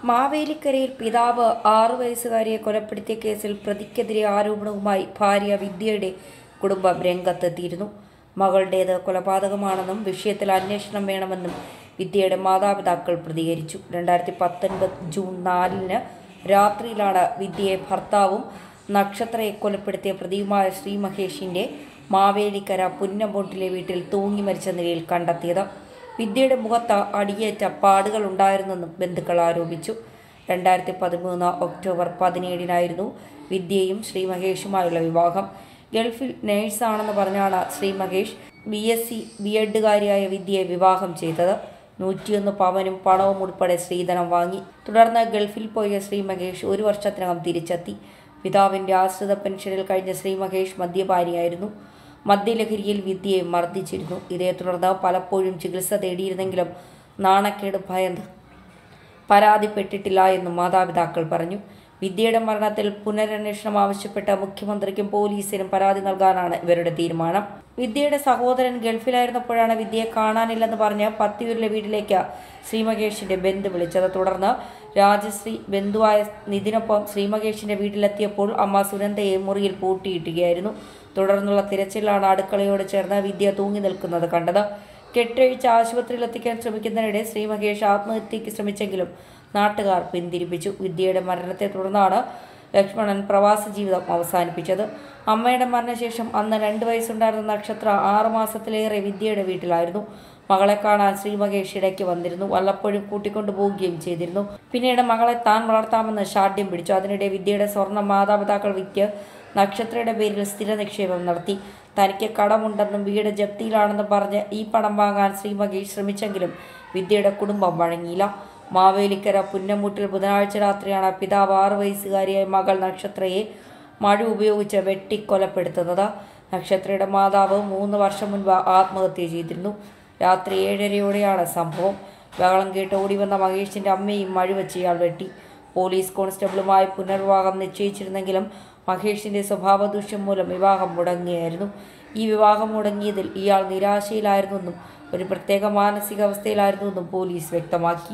മാവേലിക്കരയിൽ പിതാവ് ആറു വയസ്സുകാരിയെ കൊലപ്പെടുത്തിയ കേസിൽ പ്രതിക്കെതിരെ ആരോപണവുമായി ഭാര്യ വിദ്യയുടെ കുടുംബം രംഗത്തെത്തിയിരുന്നു മകളുടേത് കൊലപാതകമാണെന്നും വിഷയത്തിൽ അന്വേഷണം വേണമെന്നും വിദ്യയുടെ മാതാപിതാക്കൾ പ്രതികരിച്ചു രണ്ടായിരത്തി പത്തൊൻപത് ജൂൺ നാലിന് രാത്രിയിലാണ് വിദ്യയെ ഭർത്താവും നക്ഷത്രയെ കൊലപ്പെടുത്തിയ പ്രതിയുമായ ശ്രീ മഹേഷിന്റെ മാവേലിക്കര പുന്നമ്പൊട്ടിലെ വീട്ടിൽ തൂങ്ങി മരിച്ച നിലയിൽ കണ്ടെത്തിയത് വിദ്യയുടെ മുഖത്ത് അടിയേറ്റ പാടുകൾ ഉണ്ടായിരുന്നെന്നും ബന്ധുക്കൾ ആരോപിച്ചു രണ്ടായിരത്തി പതിമൂന്ന് ഒക്ടോബർ പതിനേഴിനായിരുന്നു വിദ്യയും ശ്രീ മഹേഷുമായുള്ള വിവാഹം ഗൾഫിൽ നേഴ്സാണെന്ന് പറഞ്ഞാണ് Sree Mahesh B S C B എഡുകാരിയായ വിദ്യയെ വിവാഹം ചെയ്തത് നൂറ്റിയൊന്ന് പവനും പണവും ഉൾപ്പെടെ സ്ത്രീധനം വാങ്ങി തുടർന്ന് ഗൾഫിൽ പോയ ശ്രീ മഹേഷ് ഒരു വർഷത്തിനകം തിരിച്ചെത്തി പിതാവിൻ്റെ ആശ്രിത പെൻഷനിൽ കഴിഞ്ഞ ശ്രീ മഹേഷ് മദ്യപാനിയായിരുന്നു മദ്യലഹരിയിൽ വിദ്യയെ മർദ്ദിച്ചിരുന്നു ഇതേ തുടർന്ന് പലപ്പോഴും ചികിത്സ തേടിയിരുന്നെങ്കിലും നാണക്കേട് ഭയന്ന് പരാതിപ്പെട്ടിട്ടില്ല എന്നും മാതാപിതാക്കൾ പറഞ്ഞു വിദ്യയുടെ മരണത്തിൽ പുനരന്വേഷണം ആവശ്യപ്പെട്ട് മുഖ്യമന്ത്രിക്കും പോലീസിനും പരാതി നൽകാനാണ് ഇവരുടെ തീരുമാനം വിദ്യയുടെ സഹോദരൻ ഗൾഫിലായിരുന്നപ്പോഴാണ് വിദ്യയെ കാണാനില്ലെന്ന് പറഞ്ഞ് പത്തിയൂരിലെ വീട്ടിലേക്ക് ശ്രീമകേഷിന്റെ ബന്ധു വിളിച്ചത് തുടർന്ന് രാജശ്രീ ബന്ധുവായ നിതിനൊപ്പം ശ്രീമകേഷിന്റെ വീട്ടിലെത്തിയപ്പോൾ അമ്മ സുനന്ദയെ മുറിയിൽ പൂട്ടിയിടുകയായിരുന്നു തുടർന്നുള്ള തിരച്ചിലാണ് അടുക്കളയോട് ചേർന്ന് വിദ്യ തൂങ്ങി നിൽക്കുന്നത് കണ്ടത് കെട്ടഴിച്ച് ആശുപത്രിയിൽ എത്തിക്കാൻ ശ്രമിക്കുന്നതിനിടെ ശ്രീ മഹേഷ് ആത്മഹത്യയ്ക്ക് ശ്രമിച്ചെങ്കിലും നാട്ടുകാർ പിന്തിരിപ്പിച്ചു വിദ്യയുടെ മരണത്തെ തുടർന്നാണ് ലക്ഷ്മണൻ പ്രവാസ ജീവിതം അവസാനിപ്പിച്ചത് അമ്മയുടെ മരണശേഷം അന്ന് രണ്ട് വയസ്സുണ്ടായിരുന്ന നക്ഷത്ര ആറുമാസത്തിലേറെ വിദ്യയുടെ വീട്ടിലായിരുന്നു മകളെ കാണാൻ ശ്രീ മഹേഷ് ഇടയ്ക്ക് വന്നിരുന്നു വല്ലപ്പോഴും കൂട്ടിക്കൊണ്ടു പോവുകയും ചെയ്തിരുന്നു പിന്നീട് മകളെ താൻ വളർത്താമെന്ന് ഷാഠ്യം പിടിച്ചു അതിനിടെ വിദ്യയുടെ സ്വർണ്ണ മാതാപിതാക്കൾ വിറ്റ് നക്ഷത്രയുടെ പേരിൽ സ്ഥിര നിക്ഷേപം നടത്തി തനിക്ക് കടമുണ്ടെന്നും വീട് ജപ്തിയിലാണെന്നും പറഞ്ഞ് ഈ പണം വാങ്ങാൻ ശ്രീ മഹേഷ് ശ്രമിച്ചെങ്കിലും വിദ്യയുടെ കുടുംബം വഴങ്ങിയില്ല മാവേലിക്കര പുന്നമൂട്ടിൽ ബുധനാഴ്ച രാത്രിയാണ് പിതാവ് ആറു വയസ്സുകാരിയായ മകൾ നക്ഷത്രയെ മഴ ഉപയോഗിച്ച് വെട്ടിക്കൊലപ്പെടുത്തുന്നത് നക്ഷത്രയുടെ മാതാവ് മൂന്ന് വർഷം മുൻപ് ആത്മഹത്യ ചെയ്തിരുന്നു രാത്രി ഏഴരയോടെയാണ് സംഭവം ബഹളം കേട്ട് ഓടി വന്ന മഹേഷിന്റെ അമ്മയും മഴുവച്ച് ഇയാൾ വെട്ടി പോലീസ് കോൺസ്റ്റബിളുമായി പുനർവിവാഹം നിശ്ചയിച്ചിരുന്നെങ്കിലും മഹേഷിന്റെ സ്വഭാവ ദൂഷ്യം മൂലം വിവാഹം മുടങ്ങുകയായിരുന്നു ഈ വിവാഹം മുടങ്ങിയതിൽ ഇയാൾ നിരാശയിലായിരുന്നെന്നും ഒരു പ്രത്യേക മാനസികാവസ്ഥയിലായിരുന്നെന്നും പോലീസ് വ്യക്തമാക്കി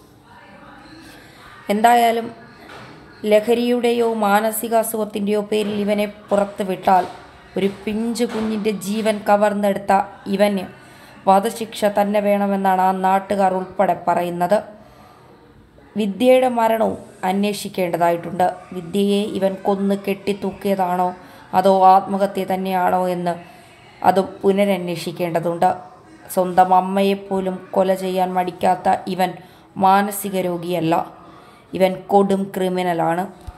എന്തായാലും ലഹരിയുടെയോ മാനസികാസുഖത്തിൻ്റെയോ പേരിൽ ഇവനെ പുറത്ത് വിട്ടാൽ ഒരു പിഞ്ചു കുഞ്ഞിൻ്റെ ജീവൻ കവർന്നെടുത്ത ഇവന് വധശിക്ഷ തന്നെ വേണമെന്നാണ് ആ നാട്ടുകാർ ഉൾപ്പെടെ പറയുന്നത് വിദ്യയുടെ മരണവും അന്വേഷിക്കേണ്ടതായിട്ടുണ്ട് വിദ്യയെ ഇവൻ കൊന്ന് കെട്ടിത്തൂക്കിയതാണോ അതോ ആത്മഹത്യ തന്നെയാണോ എന്ന് അതും പുനരന്വേഷിക്കേണ്ടതുണ്ട് സ്വന്തം അമ്മയെപ്പോലും കൊല ചെയ്യാൻ മടിക്കാത്ത ഇവൻ മാനസിക രോഗിയല്ല ഇവൻ കൊടും ക്രിമിനലാണ്